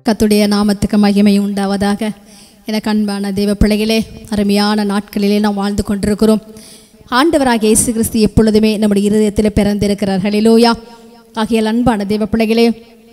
கத்துடைய நாமத்துக்கு மகிமை உண்டாவதாக எனக்கு அன்பான தெய்வ பிள்ளைகளே அருமையான நாட்களிலே நாம் வாழ்ந்து கொண்டிருக்கிறோம் ஆண்டவராக இயேசு கிறிஸ்து எப்பொழுதுமே நம்முடைய இருதயத்தில் பிறந்திருக்கிறார் ஹலிலோயா ஆகியால் அன்பான தெய்வ பிள்ளைகளே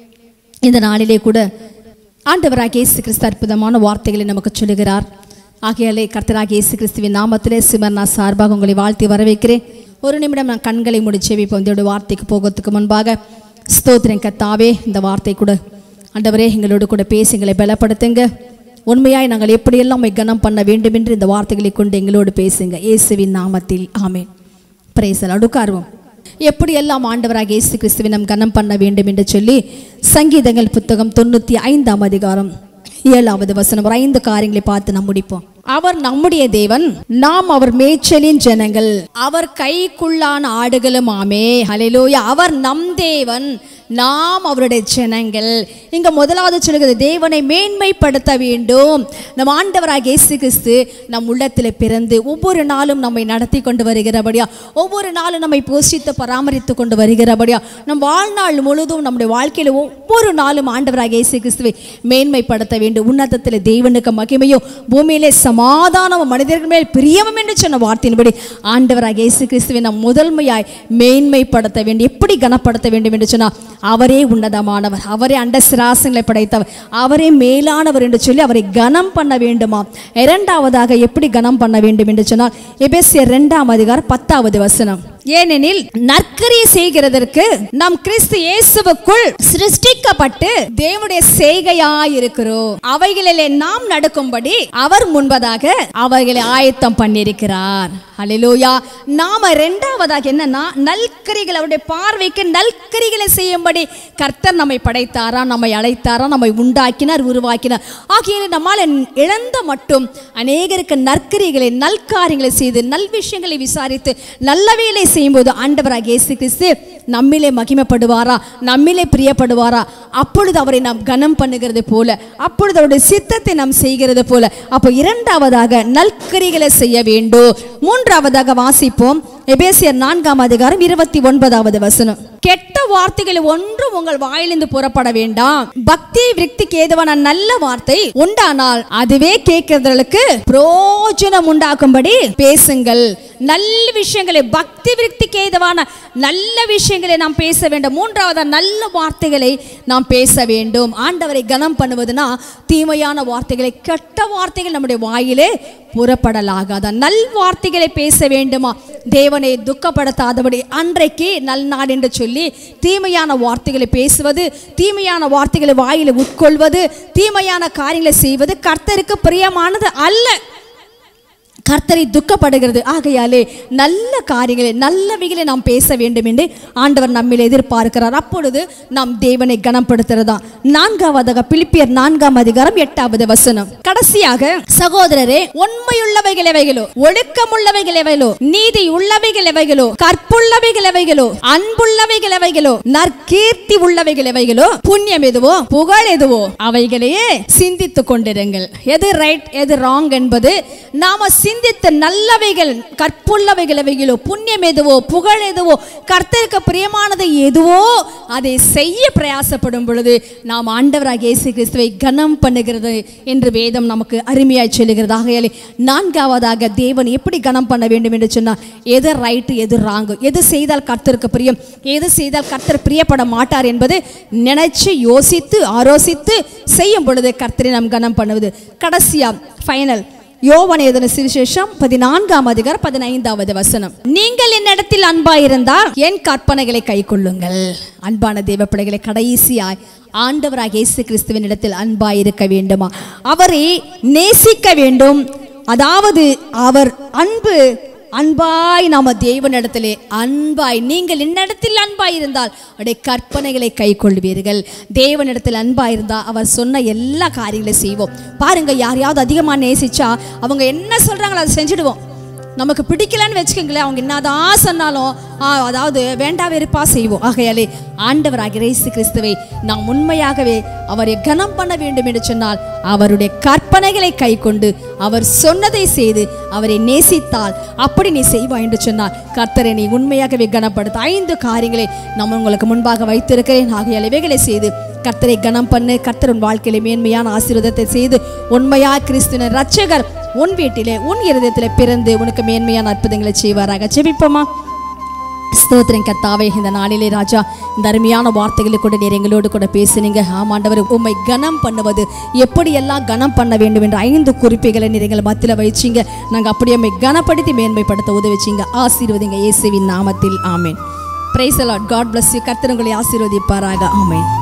இந்த நாளிலே கூட ஆண்டவராக இயேசு கிறிஸ்து அற்புதமான வார்த்தைகளை நமக்கு சொல்லுகிறார் ஆகையாலே கர்த்தராக இயேசு கிறிஸ்துவின் நாமத்திலே சிமர்னா சார்பாக உங்களை வாழ்த்தி வரவேற்கிறேன் ஒரு நிமிடம் நான் கண்களை முடிச்சு இப்போ வந்து வார்த்தைக்கு போகிறதுக்கு முன்பாக ஸ்தோத்திரம் கத்தாவே இந்த வார்த்தை கூட ஆண்டவரே எங்களோடு கூட பேசி எங்களை பலப்படுத்துங்க உண்மையாய் நாங்கள் எப்படியெல்லாம் உம்மை கனம் பண்ண வேண்டும் என்று இந்த வார்த்தைகளை கொண்டு எங்களோடு பேசுங்க இயேசுவின் நாமத்தில் ஆமேன் பிரேசல் அடுக்கார்வம் எப்படியெல்லாம் ஆண்டவராக இயேசு கிறிஸ்துவை நாம் கனம் பண்ண வேண்டும் என்று சொல்லி சங்கீதங்கள் புத்தகம் தொண்ணூற்றி ஐந்தாம் அதிகாரம் ஏழாவது வசனம் ஒரு ஐந்து காரியங்களை பார்த்து நாம் முடிப்போம் அவர் நம்முடைய தேவன் நாம் அவர் மேய்ச்சலின் ஜனங்கள் அவர் கைக்குள்ளான ஆடுகளும் ஆமே ஹalleluya அவர் நம் தேவன் நாம் அவருடைய ஜனங்கள் இங்க முதலாவது சொல்லுகிறது தேவனை மேன்மைப்படுத்த வேண்டும் நம் ஆண்டவராக இயேசு கிறிஸ்து நம் உள்ளத்தில் பிறந்து ஒவ்வொரு நாளும் நம்மை நடத்தி கொண்டு வருகிறபடியா ஒவ்வொரு நாளும் நம்மை போஷித்து பராமரித்து கொண்டு வருகிறபடியா நம் வாழ்நாள் முழுதும் நம்முடைய வாழ்க்கையில் ஒவ்வொரு நாளும் ஆண்டவராக இயேசு கிறிஸ்துவை மேன்மைப்படுத்த வேண்டும் உன்னதத்தில் தேவனுக்கு மகிமையும் பூமியிலே சமாதானம் மனிதர்கள் மேல் பிரியமும் என்று சொன்ன வார்த்தையின்படி ஆண்டவராக இயேசு கிறிஸ்துவை நாம் முதன்மையாய் மேன்மைப்படுத்த வேண்டும் எப்படி கனப்படுத்த வேண்டும் என்று சொன்னால் அவரே உன்னதமானவர் அவரே அண்ட சிராசங்களை படைத்தவர் அவரே மேலானவர் என்று சொல்லி அவரை கனம் பண்ண வேண்டுமா இரண்டாவதாக எப்படி கனம் பண்ண வேண்டும் என்று சொன்னால் எபேசியர் இரண்டாம் அதிகாரம் பத்தாவது வசனம் ஏனெனில் நற்கரிய செய்கிறதற்கு நம் கிறிஸ்து இயேசுவுக்குள் சிருஷ்டிக்கப்பட்டு தேவனுடைய செய்கையாயிருக்கிறோம் அவைகளிலே நாம் நடக்கும்படி அவர் முன்பதாக அவைகளை ஆயத்தம் பண்ணியிருக்கிறார் ஹalleluya நாம இரண்டாவதாக என்னன்னா நல்கரிகள் அவருடைய பார்வைக்கு நல்கரிகளை செய்யும்படி கர்த்தர் நம்மை படைத்தாரா நம்மை அழைத்தாரா நம்மை உண்டாக்கினார் உருவாக்கினார் ஆகிய நம்மால் இழந்த மட்டும் அநேகருக்கு நற்கரிகளை நல்காரியங்களை செய்து நல் விஷயங்களை விசாரித்து நல்லவைகளை செய்யும்போது ஆண்டவராக இயேசு கிறிஸ்து நம்மிலே மகிமைப்படுவாரா நம்மிலே பிரியப்படுவாரா அப்பொழுது அவரை நாம் கனம் பண்ணுகிறது போல அப்பொழுது அவருடைய சித்தத்தை நாம் செய்கிறது போல அப்போ இரண்டாவதாக நல்கரிகளை செய்ய வேண்டும் மூன்றாவதாக வாசிப்போம் எபேசியர் நான்காம் அதிகாரம் இருபத்தி ஒன்பதாவது வசனம் கெட்ட வார்த்தைகள் ஒன்றும் உங்கள் வாயிலிருந்து புறப்பட வேண்டாம் பக்தி விருத்திக்கு ஏதுவான நல்ல வார்த்தை உண்டானால் அதுவே கேட்கிறவர்களுக்கு பிரோஜனம் உண்டாக்கும்படி பேசுங்கள் நல்ல விஷயங்களை பக்தி விருத்திக்கு ஏதுவான நல்ல விஷயங்களை நாம் பேச வேண்டும் மூன்றாவது நல்ல வார்த்தைகளை நாம் பேச வேண்டும் ஆண்டவரை கனம் பண்ணுவதுனா தீமையான வார்த்தைகளை கெட்ட வார்த்தைகள் நம்முடைய வாயிலே புறப்படலாகாத நல் வார்த்தைகளை பேச வேண்டுமா தேவனை துக்கப்படுத்தாதபடி அன்றைக்கு நல் நாள் என்று சொல்லி தீமையான வார்த்தைகளை பேசுவது தீமையான வார்த்தைகளை வாயில உட்கொள்வது தீமையான காரியங்களை செய்வது கர்த்தருக்கு பிரியமானது அல்ல கர்த்தரை துக்கப்படுகிறது ஆகையாலே நல்ல காரியங்களை நல்லவைகளை நாம் பேச வேண்டும் என்று ஆண்டவர் நம்மில் எதிர்பார்க்கிறார் அப்பொழுது நாம் தேவனை கனப்படுத்துறதா நான்காவதாக பிலிப்பியர் நான்காம் அதிகாரம் எட்டாவது வசனம் கடைசியாக சகோதரரே உண்மையுள்ளவைகள் எவைகளோ ஒழுக்கமுள்ளவைகள் எவைகளோ நீதி உள்ளவைகள் எவைகளோ கற்புள்ளவைகள் எவைகளோ அன்புள்ளவைகள் எவைகளோ நற்கீர்த்தி உள்ளவைகள் எவைகளோ புண்ணியம் எதுவோ புகழ் எதுவோ அவைகளையே சிந்தித்துக் கொண்டிருங்கள் எது ரைட் எது ராங் என்பது நாம சிந்தித்த நல்லவைகள் கற்புள்ளவைகள் எவைகளோ புண்ணியம் எதுவோ புகழ் எதுவோ கர்த்தருக்கு பிரியமானது எதுவோ அதை செய்ய பிரயாசப்படும் பொழுது நாம் ஆண்டவராக இயேசு கிறிஸ்துவை கனம் பண்ணுகிறது என்று வேதம் நமக்கு அருமையாய் சொல்லுகிறது ஆகையாலே நான்காவதாக தேவன் எப்படி கனம் பண்ண வேண்டும் என்று சொன்னால் எது ரைட்டு எது ராங்கு எது செய்தால் கர்த்தருக்கு பிரியம் எது செய்தால் கர்த்தர் பிரியப்பட மாட்டார் என்பது நினைச்சு யோசித்து ஆலோசித்து செய்யும் பொழுது கர்த்தரை நாம் கனம் பண்ணுவது கடைசியா ஃபைனல் யோவான் எழுதின சுவிசேஷம் பதினான்காம் அதிகாரம் பதினைந்தாவது வசனம் நீங்கள் என்னிடத்தில் அன்பாயிருந்தால் என் கற்பனைகளை கைக்கொள்ளுங்கள் அன்பான தேவ பிள்ளைகளை கடைசியாய் ஆண்டவராக இயேசு கிறிஸ்துவின் இடத்தில் அன்பாயிருக்க வேண்டுமா அவரை நேசிக்க வேண்டும் அதாவது அவர் அன்பு அன்பாய் நாம தேவனிடத்திலே அன்பாய் நீங்கள் என்னிடத்தில் அன்பாய் இருந்தால் அவருடைய கற்பனைகளை கை கொள்வீர்கள் தேவனிடத்தில் அன்பாய் இருந்தால் அவர் சொன்ன எல்லா காரியங்களையும் செய்வோம் பாருங்க யாரையாவது அதிகமாக நேசிச்சா அவங்க என்ன சொல்றாங்களோ அதை செஞ்சுடுவோம் நமக்கு பிடிக்கலன்னு வச்சுக்கோங்களேன் அவங்க என்னதான் சொன்னாலும் ஆ, அதாவது வேண்டா வெறுப்பா செய்வோம் ஆகையாலே ஆண்டவராகிய இயேசு கிறிஸ்துவை நாம் உண்மையாகவே அவரை கனம் பண்ண வேண்டும் என்று சொன்னால் அவருடைய கற்பனைகளை கை கொண்டு அவர் சொன்னதை செய்து அவரை நேசித்தால் அப்படி நீ செய்வாய் என்று சொன்னால் கர்த்தரை நீ உண்மையாகவே கனப்படுத்த ஐந்து காரியங்களை நான் உங்களுக்கு முன்பாக வைத்திருக்கிறேன் ஆகையால் இவைகளை செய்து கர்த்தரை கனம் பண்ணு கர்த்தர் உன் வாழ்க்கையில மேன்மையான ஆசீர்வாதத்தை செய்து உண்மையா கிறிஸ்துவின் ரட்சகர் உன் வீட்டிலே உன் இருதயத்திலே பிறந்து உனக்கு மேன்மையான அற்புதங்களை செய்வாராக ஜெபிப்போமா ஸ்தோத்திரம் கர்த்தாவே இந்த நாளிலே ராஜா இந்த அருமையான வார்த்தைகளை கூட நீர் எங்களோடு கூட பேசுனீங்க ஆமாண்டவர் உம்மை கனம் பண்ணுவது எப்படியெல்லாம் கனம் பண்ண வேண்டும் என்ற ஐந்து குறிப்புகளை நீர் எங்களை மத்தியில் வச்சிங்க நாங்கள் அப்படியே உம்மை கனப்படுத்தி மேன்மைப்படுத்த உதவிச்சிங்க ஆசீர்வதிங்க இயேசுவின் நாமத்தில் amen praise Lord God bless you கர்த்தர் உங்களை ஆசீர்வதிப்பாராக ஆமேன்